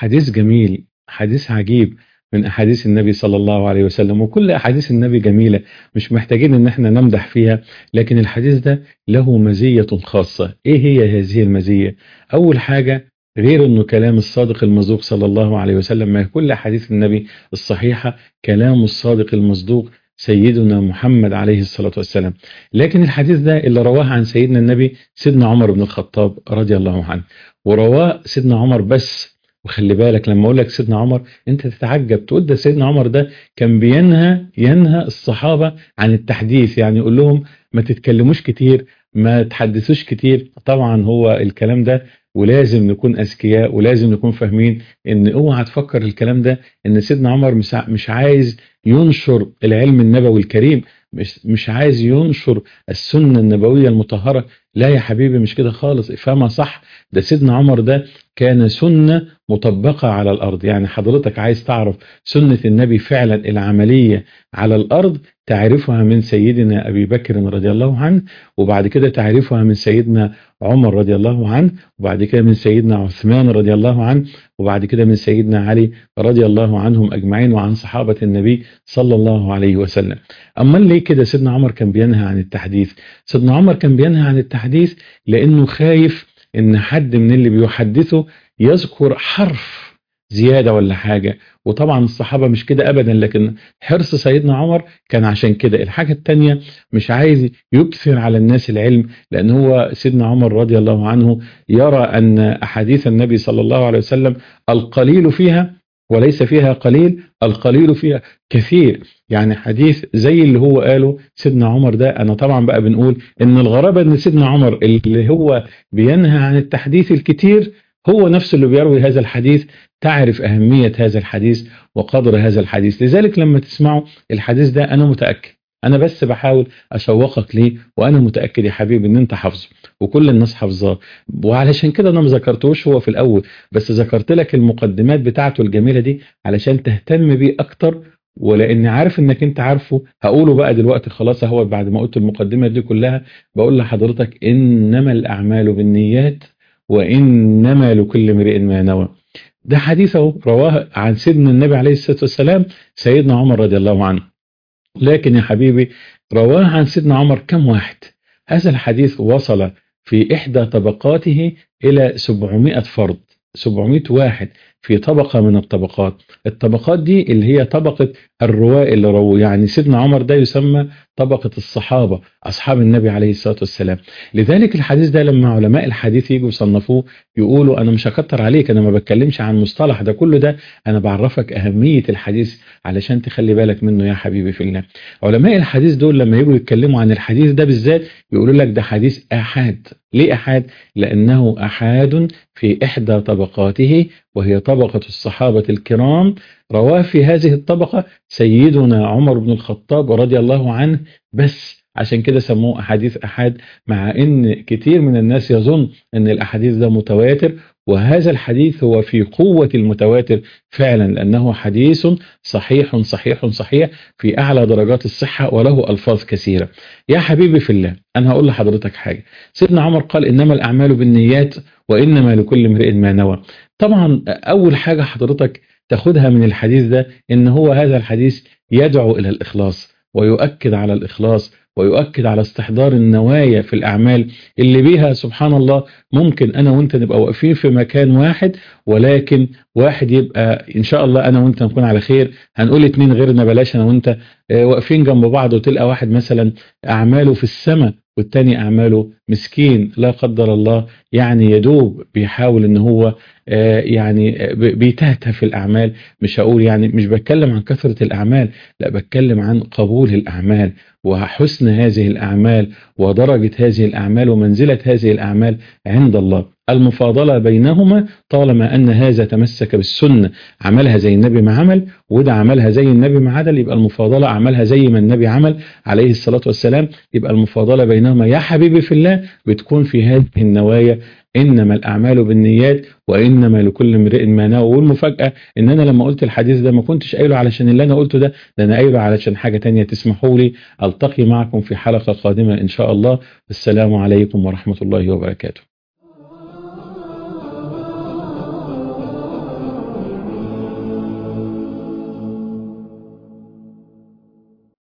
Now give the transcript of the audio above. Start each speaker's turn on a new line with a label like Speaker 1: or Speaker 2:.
Speaker 1: حديث جميل حديث عجيب من أحاديث النبي صلى الله عليه وسلم وكل أحاديث النبي جميلة مش محتاجين إن احنا نمدح فيها لكن الحديث ده له مزية خاصة إيه هي هذه المزية أول حاجة غير أنه كلام الصادق المصدوق صلى الله عليه وسلم ما كل أحاديث النبي الصحيحة كلام الصادق المصدوق سيدنا محمد عليه الصلاة والسلام لكن الحديث ده اللي رواه عن سيدنا النبي سيدنا عمر بن الخطاب رضي الله عنه ورواه سيدنا عمر بس وخلي بالك لما اقول لك سيدنا عمر انت تتعجب تقول ده سيدنا عمر ده كان بينهى ينهى الصحابه عن التحديث يعني يقول لهم ما تتكلموش كتير ما تحدثوش كتير طبعا هو الكلام ده ولازم نكون اذكياء ولازم نكون فاهمين ان اوعى تفكر الكلام ده ان سيدنا عمر مش مش عايز ينشر العلم النبوي الكريم مش مش عايز ينشر السنه النبويه المطهره لا يا حبيبي مش كده خالص افهمها صح ده سيدنا عمر ده كان سنه مطبقه على الارض يعني حضرتك عايز تعرف سنه النبي فعلا العمليه على الارض تعرفها من سيدنا ابي بكر رضي الله عنه وبعد كده تعرفها من سيدنا عمر رضي الله عنه وبعد كده من سيدنا عثمان رضي الله عنه وبعد كده من سيدنا علي رضي الله عنهم اجمعين وعن صحابه النبي صلى الله عليه وسلم اما ليه كده سيدنا عمر كان بينهى عن التحديث سيدنا عمر كان بينهى عن التحديث لانه خايف ان حد من اللي بيحدثه يذكر حرف زيادة ولا حاجة وطبعا الصحابة مش كده أبدا لكن حرص سيدنا عمر كان عشان كده الحاجة التانية مش عايز يكثر على الناس العلم لأن هو سيدنا عمر رضي الله عنه يرى أن أحاديث النبي صلى الله عليه وسلم القليل فيها وليس فيها قليل القليل فيها كثير يعني حديث زي اللي هو قاله سيدنا عمر ده انا طبعا بقى بنقول ان الغرابه ان سيدنا عمر اللي هو بينهى عن التحديث الكتير هو نفسه اللي بيروي هذا الحديث تعرف أهمية هذا الحديث وقدر هذا الحديث لذلك لما تسمعوا الحديث ده أنا متأكد أنا بس بحاول أشوقك ليه وأنا متأكد يا حبيبي إن أنت حافظه وكل الناس حافظاه وعلشان كده أنا ما ذكرتوش هو في الأول بس ذكرت لك المقدمات بتاعته الجميلة دي علشان تهتم بيه أكتر ولاني عارف انك انت عارفه هقوله بقى دلوقتي خلاص اهو بعد ما قلت المقدمه دي كلها بقول لحضرتك انما الاعمال بالنيات وانما لكل امرئ ما نوى ده حديث اهو رواه عن سيدنا النبي عليه الصلاه والسلام سيدنا عمر رضي الله عنه لكن يا حبيبي رواه عن سيدنا عمر كم واحد هذا الحديث وصل في احدى طبقاته الى 700 فرد 700 واحد في طبقة من الطبقات الطبقات دي اللي هي طبقة الرواة اللي رووا يعني سيدنا عمر ده يسمى طبقة الصحابة أصحاب النبي عليه الصلاة والسلام لذلك الحديث ده لما علماء الحديث يجوا يصنفوه يقولوا أنا مش هكتر عليك أنا ما بتكلمش عن مصطلح ده كله ده أنا بعرفك أهمية الحديث علشان تخلي بالك منه يا حبيبي في الله علماء الحديث دول لما يجوا يتكلموا عن الحديث ده بالذات يقولوا لك ده حديث أحاد ليه أحاد؟ لأنه أحاد في إحدى طبقاته وهي طبقة الصحابة الكرام رواه في هذه الطبقة سيدنا عمر بن الخطاب رضي الله عنه بس عشان كده سموه أحاديث أحاد مع إن كتير من الناس يظن إن الأحاديث ده متواتر وهذا الحديث هو في قوة المتواتر فعلا لأنه حديث صحيح صحيح صحيح في أعلى درجات الصحة وله ألفاظ كثيرة يا حبيبي في الله أنا هقول لحضرتك حاجة سيدنا عمر قال إنما الأعمال بالنيات وإنما لكل امرئ ما نوى طبعا أول حاجة حضرتك تاخدها من الحديث ده إن هو هذا الحديث يدعو إلى الإخلاص ويؤكد على الإخلاص ويؤكد على استحضار النوايا في الأعمال اللي بيها سبحان الله ممكن أنا وأنت نبقى واقفين في مكان واحد ولكن واحد يبقى إن شاء الله أنا وأنت نكون على خير هنقول اتنين غيرنا بلاش أنا وأنت واقفين جنب بعض وتلقى واحد مثلا أعماله في السماء والتاني أعماله مسكين لا قدر الله يعني يدوب بيحاول ان هو يعني بيتهته في الأعمال مش هقول يعني مش بتكلم عن كثرة الأعمال لا بتكلم عن قبول الأعمال وحسن هذه الأعمال ودرجة هذه الأعمال ومنزلة هذه الأعمال عند الله المفاضلة بينهما طالما أن هذا تمسك بالسنة عملها زي النبي ما عمل وده عملها زي النبي ما عدل يبقى المفاضلة عملها زي ما النبي عمل عليه الصلاة والسلام يبقى المفاضلة بينهما يا حبيبي في الله بتكون في هذه النوايا إنما الأعمال بالنيات وإنما لكل امرئ ما نوى والمفاجأة إن أنا لما قلت الحديث ده ما كنتش قايله علشان اللي أنا قلته ده ده أنا قايله علشان حاجة تانية تسمحوا لي ألتقي معكم في حلقة قادمة إن شاء الله السلام عليكم ورحمة الله وبركاته